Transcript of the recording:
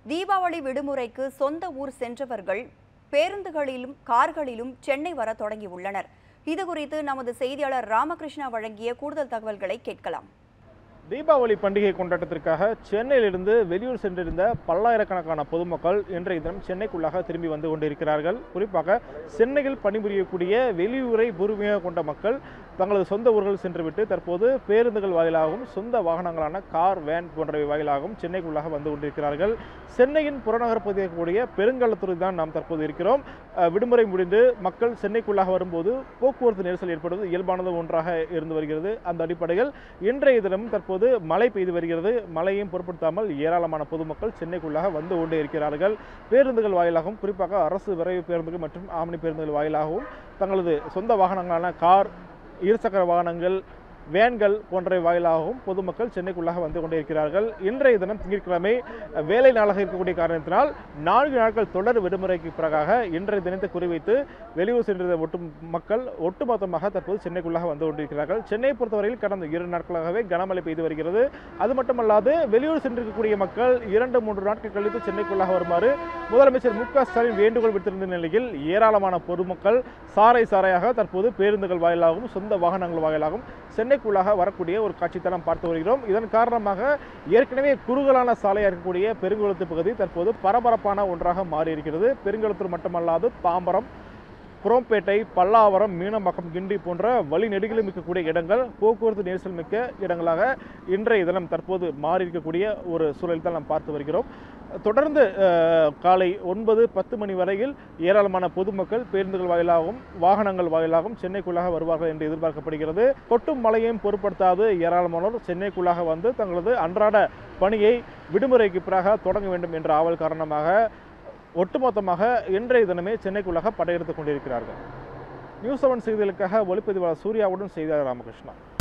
தீபாவளி விடுமுறைக்கு சொந்த ஊர் சென்றவர்கள் பேருந்துகளிலும் கார்களிலும் சென்னை வர தொடங்கியுள்ளனர் இது குறித்து நமது செய்தியாளர் ராமகிருஷ்ணா வழங்கிய கூடுதல் தகவல்களை கேட்கலாம் தீபாவளி பண்டிகை கொண்டாட்டத்திற்காக சென்னையிலிருந்து வெளியூர் சென்றிருந்த பல்லாயிரக்கணக்கான பொதுமக்கள் இன்றைய தினம் சென்னைக்குள்ளாக திரும்பி வந்து கொண்டிருக்கிறார்கள் குறிப்பாக சென்னையில் பணிபுரியக்கூடிய வெளியூரை பூர்வீக கொண்ட மக்கள் தங்களது சொந்த ஊர்கள் சென்றுவிட்டு தற்போது பேருந்துகள் வாயிலாகவும் சொந்த வாகனங்களான கார் வேன் போன்றவை வாயிலாகவும் சென்னைக்குள்ளாக வந்து கொண்டிருக்கிறார்கள் சென்னையின் புறநகர் பகுதியில் இருக்கக்கூடிய பெருங்கலத்துறை தான் நாம் தற்போது இருக்கிறோம் அஹ், விடுமுறை முடிந்து மக்கள் சென்னைக்குள்ளாக வரும்போது போக்குவரத்து நெரிசல் ஏற்படுவது இயல்பானது ஒன்றாக இருந்து வருகிறது அந்த அடிப்படையில் இன்றைய தினம் தற்போது மழை பெய்து வருகிறது மழையும் பொருட்படுத்தாமல் ஏராளமான பொதுமக்கள் சென்னைக்குள்ளாக வந்து கொண்டே இருக்கிறார்கள் பேருந்துகள் வாயிலாகவும் குறிப்பாக அரசு விரைவு பேருந்துகள் மற்றும் ஆம்னி பேருந்துகள் வாயிலாகவும் தங்களது சொந்த வாகனங்களான கார் இருசக்கர வாகனங்கள் வேன்கள் போன்றவை வாயிலாகவும் பொதுமக்கள் சென்னைக்குள்ளாக வந்து கொண்டே இருக்கிறார்கள் இன்றைய தினம் திங்கட்கிழமை அஹ், வேலை நாளாக இருக்கக்கூடிய காரணத்தினால் நான்கு நாட்கள் தொடர் விடுமுறைக்கு பிறகாக இன்றைய தினத்தை குறிவைத்து வெளியூர் சென்றிருந்த ஒட்டு மக்கள் ஒட்டுமொத்தமாக தற்போது சென்னைக்குள்ளாக வந்து கொண்டிருக்கிறார்கள் சென்னையை பொறுத்தவரையில் கடந்த இரு நாட்களாகவே கனமழை பெய்து வருகிறது அது மட்டுமல்லாது வெளியூர் சென்றிருக்கக்கூடிய மக்கள் இரண்டு மூன்று நாட்கள் கழித்து சென்னைக்குள்ளாக வருமாறு முதலமைச்சர் மு க ஸ்டாலின் வேண்டுகோள் விடுத்திருந்த நிலையில் ஏராளமான பொதுமக்கள் சாறை சாறையாக தற்போது பேருந்துகள் வாயிலாகவும் சொந்த வாகனங்கள் வாயிலாகவும் சென்னைக்குள்ளாக வரக்கூடிய ஒரு காட்சி தான் நாம் பார்த்து வருகிறோம் இதன் காரணமாக ஏற்கனவே குறுகலான சாலையாக இருக்கக்கூடிய பெருங்குளத்து பகுதி தற்போது பரபரப்பான ஒன்றாக மாறி இருக்கிறது பெருங்குளத்தூர் மட்டுமல்லாது தாம்பரம் குரோம்பேட்டை பல்லாவரம் மீனம்பாக்கம் கிண்டி போன்ற வழி நெடுகிலும் இருக்கக்கூடிய இடங்கள் போக்குவரத்து நெரிசல் மிக்க இடங்களாக இன்றைய தினம் தற்போது மாறி இருக்கக்கூடிய ஒரு சூழல் தான் நாம் பார்த்து வருகிறோம் தொடர்ந்து அஹ், காலை ஒன்பது பத்து மணி வரையில் ஏராளமான பொதுமக்கள் பேருந்துகள் வாயிலாகவும் வாகனங்கள் வாயிலாகவும் சென்னைக்குள்ளாக வருவார்கள் என்று எதிர்பார்க்கப்படுகிறது கொட்டும் மழையையும் பொருட்படுத்தாது ஏராளமானோர் சென்னைக்குள்ளாக வந்து தங்களது அன்றாட பணியை விடுமுறைக்கு பிறகு தொடங்க வேண்டும் என்ற ஆவல் காரணமாக ஒட்டுமொத்தமாக இன்றைய தினமே சென்னைக்குள்ளாக படையெடுத்துக் கொண்டிருக்கிறார்கள் நியூஸ் செவன் செய்திகளுக்காக ஒளிப்பதிவாளர் சூர்யாவுடன் செய்தியாளர் ராமகிருஷ்ணா